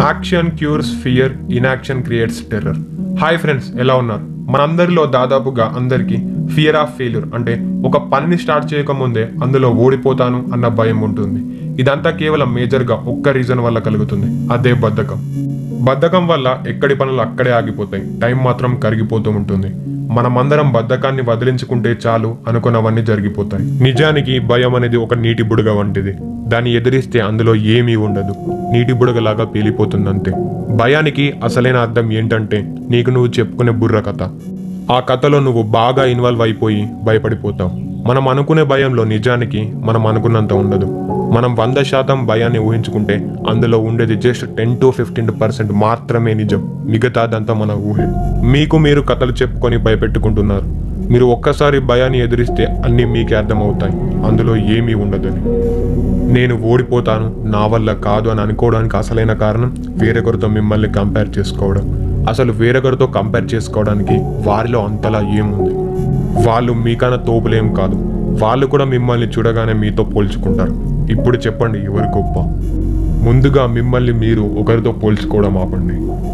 action cures fear inaction creates terror hi friends ఎలా ఉన్నారు మనందరిలో దాదాపుగా అందరికీ ఫియర్ ఆఫ్ ఫెయిల్యూర్ అంటే ఒక పనిని స్టార్ట్ చేయకముందే అందులో ఓడిపోతాను అన్న భయం ఉంటుంది ఇదంతా కేవలం మేజర్గా ఒక్క రీజన్ వల్ల కలుగుతుంది అదే బద్ధకం బద్ధకం వల్ల ఎక్కడి పనులు అక్కడే ఆగిపోతాయి టైం మాత్రం కరిగిపోతూ ఉంటుంది మనమందరం బద్ధకాన్ని వదిలించుకుంటే చాలు అనుకున్నవన్నీ జరిగిపోతాయి నిజానికి భయం అనేది ఒక నీటి బుడగ వంటిది దాన్ని ఎదిరిస్తే అందులో ఏమీ ఉండదు నీటి బుడగలాగా పేలిపోతుంది అంతే భయానికి అసలైన అర్థం ఏంటంటే నీకు నువ్వు చెప్పుకునే బుర్ర కథ ఆ కథలో నువ్వు బాగా ఇన్వాల్వ్ అయిపోయి భయపడిపోతావు మనం అనుకునే భయంలో నిజానికి మనం అనుకున్నంత ఉండదు మనం వంద శాతం భయాన్ని ఊహించుకుంటే అందులో ఉండేది just ten to fifteen percent మాత్రమే నిజం మిగతాదంతా మన ఊహే మీకు మీరు కథలు చెప్పుకొని భయపెట్టుకుంటున్నారు మీరు ఒక్కసారి భయాన్ని ఎదిరిస్తే అన్నీ మీకే అర్థమవుతాయి అందులో ఏమీ ఉండదని నేను ఓడిపోతాను నా వల్ల కాదు అని అనుకోవడానికి అసలైన కారణం వేరొకరితో మిమ్మల్ని కంపేర్ చేసుకోవడం అసలు వేరొకరితో కంపేర్ చేసుకోవడానికి వారిలో అంతలా ఏముంది వాళ్ళు మీకన్నా తోపులేం కాదు వాళ్ళు కూడా మిమ్మల్ని చూడగానే మీతో పోల్చుకుంటారు ఇప్పుడు చెప్పండి ఎవరు గొప్ప ముందుగా మిమ్మల్ని మీరు ఒకరితో పోల్చుకోవడం ఆపండి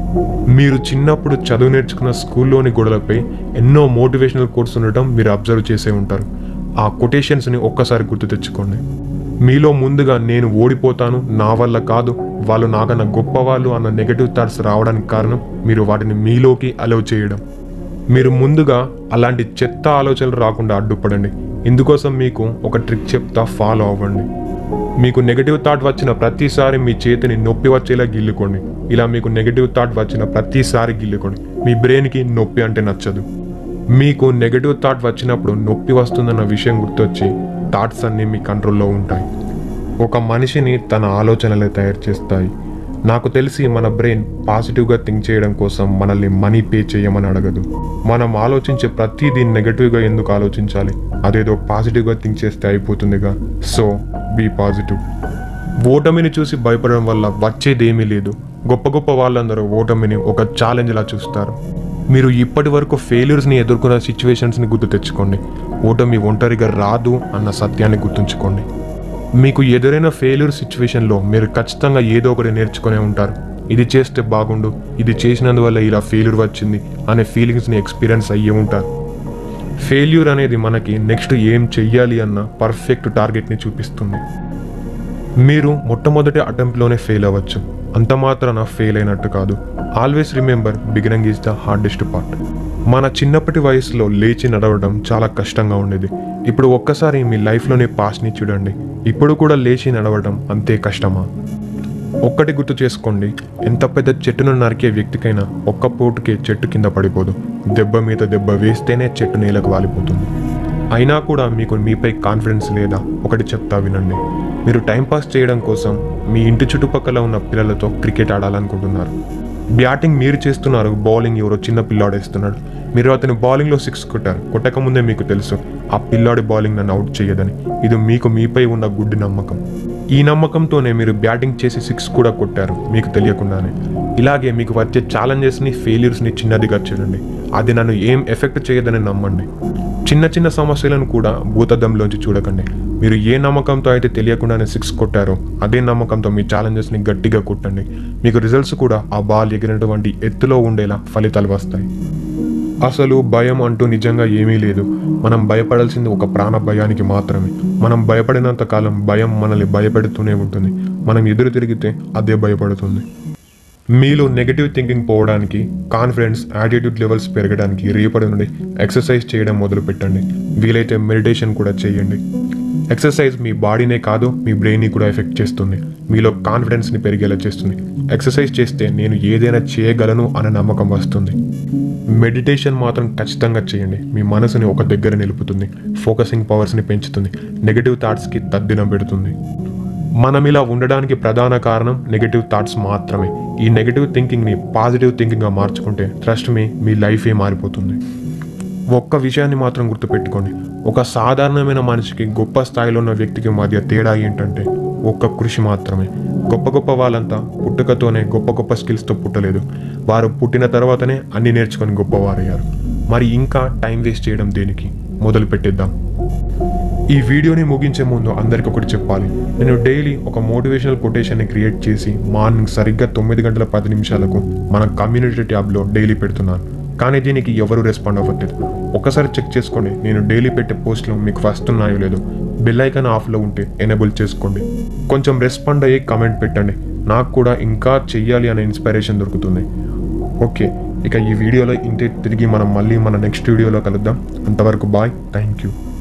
మీరు చిన్నప్పుడు చదువు నేర్చుకున్న స్కూల్లోని గోడలపై ఎన్నో మోటివేషనల్ కోర్స్ ఉండటం మీరు అబ్జర్వ్ చేసే ఉంటారు ఆ కొటేషన్స్ని ఒక్కసారి గుర్తు తెచ్చుకోండి మీలో ముందుగా నేను ఓడిపోతాను నా వల్ల కాదు వాళ్ళు నాకన్నా గొప్పవాళ్ళు అన్న నెగటివ్ థాట్స్ రావడానికి కారణం మీరు వాటిని మీలోకి అలవ్ చేయడం మీరు ముందుగా అలాంటి చెత్త ఆలోచనలు రాకుండా అడ్డుపడండి ఇందుకోసం మీకు ఒక ట్రిక్ చెప్తా ఫాలో అవ్వండి మీకు నెగటివ్ థాట్ వచ్చిన ప్రతిసారి మీ చేతిని నొప్పి వచ్చేలా గిల్లుకోండి ఇలా మీకు నెగటివ్ థాట్ వచ్చిన ప్రతిసారి గిల్లుకోండి మీ బ్రెయిన్కి నొప్పి అంటే నచ్చదు మీకు నెగటివ్ థాట్ వచ్చినప్పుడు నొప్పి వస్తుందన్న విషయం గుర్తొచ్చి థాట్స్ అన్నీ మీ కంట్రోల్లో ఉంటాయి ఒక మనిషిని తన ఆలోచనలే తయారు చేస్తాయి నాకు తెలిసి మన బ్రెయిన్ పాజిటివ్గా థింక్ చేయడం కోసం మనల్ని మనీ పే చేయమని అడగదు మనం ఆలోచించే ప్రతిదీ నెగటివ్గా ఎందుకు ఆలోచించాలి అదేదో పాజిటివ్గా థింక్ చేస్తే అయిపోతుందిగా సో బీ పాజిటివ్ ఓటమిని చూసి భయపడడం వల్ల వచ్చేదేమీ లేదు గొప్ప గొప్ప వాళ్ళందరూ ఓటమిని ఒక ఛాలెంజ్లా చూస్తారు మీరు ఇప్పటి వరకు ఫెయిల్యూర్స్ని ఎదుర్కొన్న సిచ్యువేషన్స్ని గుర్తు తెచ్చుకోండి ఓటమి ఒంటరిగా రాదు అన్న సత్యాన్ని గుర్తుంచుకోండి మీకు ఎదురైన ఫెయిల్యూర్ సిచ్యువేషన్లో మీరు ఖచ్చితంగా ఏదో ఒకటి నేర్చుకునే ఉంటారు ఇది చేస్తే బాగుండు ఇది చేసినందువల్ల ఇలా ఫెయిల్యూర్ వచ్చింది అనే ఫీలింగ్స్ని ఎక్స్పీరియన్స్ అయ్యి ఉంటారు ఫెయిల్యూర్ అనేది మనకి నెక్స్ట్ ఏం చెయ్యాలి అన్న పర్ఫెక్ట్ టార్గెట్ని చూపిస్తుంది మీరు మొట్టమొదటి అటెంప్ట్లోనే ఫెయిల్ అవ్వచ్చు అంత మాత్రాన ఫెయిల్ అయినట్టు కాదు always remember beginning is the hardest part మన చిన్నప్పటి వయసులో లేచి నడవడం చాలా కష్టంగా ఉండేది ఇప్పుడు ఒక్కసారి మీ లైఫ్లోని పాస్ట్ని చూడండి ఇప్పుడు కూడా లేచి నడవడం అంతే కష్టమా ఒక్కటి గుర్తు చేసుకోండి ఎంత పెద్ద చెట్టును నరికే వ్యక్తికైనా ఒక్క పోటుకే చెట్టు కింద పడిపోదు దెబ్బ మీద దెబ్బ వేస్తేనే చెట్టు నేలకు వాలిపోతుంది అయినా కూడా మీకు మీపై కాన్ఫిడెన్స్ లేదా ఒకటి చెప్తా వినండి మీరు టైంపాస్ చేయడం కోసం మీ ఇంటి చుట్టుపక్కల ఉన్న పిల్లలతో క్రికెట్ ఆడాలనుకుంటున్నారు బ్యాటింగ్ మీరు చేస్తున్నారు బౌలింగ్ ఎవరో చిన్న పిల్లాడు వేస్తున్నాడు మీరు అతని బౌలింగ్లో సిక్స్ కొట్టారు కొట్టకముందే మీకు తెలుసు ఆ పిల్లాడి బౌలింగ్ నన్ను అవుట్ చేయదని ఇది మీకు మీపై ఉన్న గుడ్డి నమ్మకం ఈ నమ్మకంతోనే మీరు బ్యాటింగ్ చేసి సిక్స్ కూడా కొట్టారు మీకు తెలియకుండానే ఇలాగే మీకు వచ్చే ఛాలెంజెస్ని ఫెయిల్యూర్స్ని చిన్నదిగా చూడండి అది నన్ను ఏం ఎఫెక్ట్ చేయదని నమ్మండి చిన్న చిన్న సమస్యలను కూడా భూతద్దంలోంచి చూడకండి మీరు ఏ నమ్మకంతో అయితే తెలియకుండానే సిక్స్ కొట్టారో అదే నమ్మకంతో మీ ఛాలెంజెస్ని గట్టిగా కొట్టండి మీకు రిజల్ట్స్ కూడా ఆ బాల్ ఎగిరినటువంటి ఎత్తులో ఉండేలా ఫలితాలు వస్తాయి అసలు భయం అంటూ నిజంగా ఏమీ లేదు మనం భయపడాల్సింది ఒక ప్రాణ భయానికి మాత్రమే మనం భయపడినంత కాలం భయం మనల్ని భయపెడుతూనే ఉంటుంది మనం ఎదురు తిరిగితే అదే భయపడుతుంది మీలో నెగటివ్ థింకింగ్ పోవడానికి కాన్ఫిడెన్స్ యాటిట్యూడ్ లెవెల్స్ పెరగడానికి రేపటి నుండి ఎక్సర్సైజ్ చేయడం మొదలు పెట్టండి వీలైతే మెడిటేషన్ కూడా చేయండి ఎక్సర్సైజ్ మీ బాడీనే కాదు మీ బ్రెయిన్ని కూడా ఎఫెక్ట్ చేస్తుంది మీలో కాన్ఫిడెన్స్ని పెరిగేలా చేస్తుంది ఎక్సర్సైజ్ చేస్తే నేను ఏదైనా చేయగలను అనే నమ్మకం వస్తుంది మెడిటేషన్ మాత్రం ఖచ్చితంగా చేయండి మీ మనసుని ఒక దగ్గర నిలుపుతుంది ఫోకసింగ్ పవర్స్ని పెంచుతుంది నెగటివ్ థాట్స్కి తద్దినం పెడుతుంది మనం ఇలా ఉండడానికి ప్రధాన కారణం నెగటివ్ థాట్స్ మాత్రమే ఈ నెగటివ్ థింకింగ్ని పాజిటివ్ థింకింగ్గా మార్చుకుంటే ట్రస్ట్ మీ మీ లైఫే మారిపోతుంది ఒక్క విషయాన్ని మాత్రం గుర్తుపెట్టుకోండి ఒక సాధారణమైన మనిషికి గొప్ప స్థాయిలో ఉన్న వ్యక్తికి మధ్య తేడా ఏంటంటే ఒక్క కృషి మాత్రమే గొప్ప గొప్ప వాళ్ళంతా పుట్టుకతోనే గొప్ప గొప్ప స్కిల్స్తో పుట్టలేదు వారు పుట్టిన తర్వాతనే అన్ని నేర్చుకొని గొప్పవారయ్యారు మరి ఇంకా టైం వేస్ట్ చేయడం దేనికి మొదలు పెట్టేద్దాం ఈ వీడియోని ముగించే ముందు అందరికి ఒకటి చెప్పాలి నేను డైలీ ఒక మోటివేషనల్ కొటేషన్ని క్రియేట్ చేసి మార్నింగ్ సరిగ్గా తొమ్మిది గంటల పది నిమిషాలకు మన కమ్యూనిటీ ట్యాబ్లో డైలీ పెడుతున్నాను కానీ దీనికి ఎవరు రెస్పాండ్ అవ్వట్లేదు ఒకసారి చెక్ చేసుకోండి నేను డైలీ పెట్టే పోస్టులు మీకు వస్తున్నాయో లేదో బెల్ ఐకాన్ ఆఫ్లో ఉంటే ఎనేబుల్ చేసుకోండి కొంచెం రెస్పాండ్ అయ్యి కమెంట్ పెట్టండి నాకు కూడా ఇంకా చెయ్యాలి అనే ఇన్స్పిరేషన్ దొరుకుతుంది ఓకే ఇక ఈ వీడియోలో ఇంతే తిరిగి మనం మళ్ళీ మన నెక్స్ట్ వీడియోలో కలుద్దాం అంతవరకు బాయ్ థ్యాంక్ యూ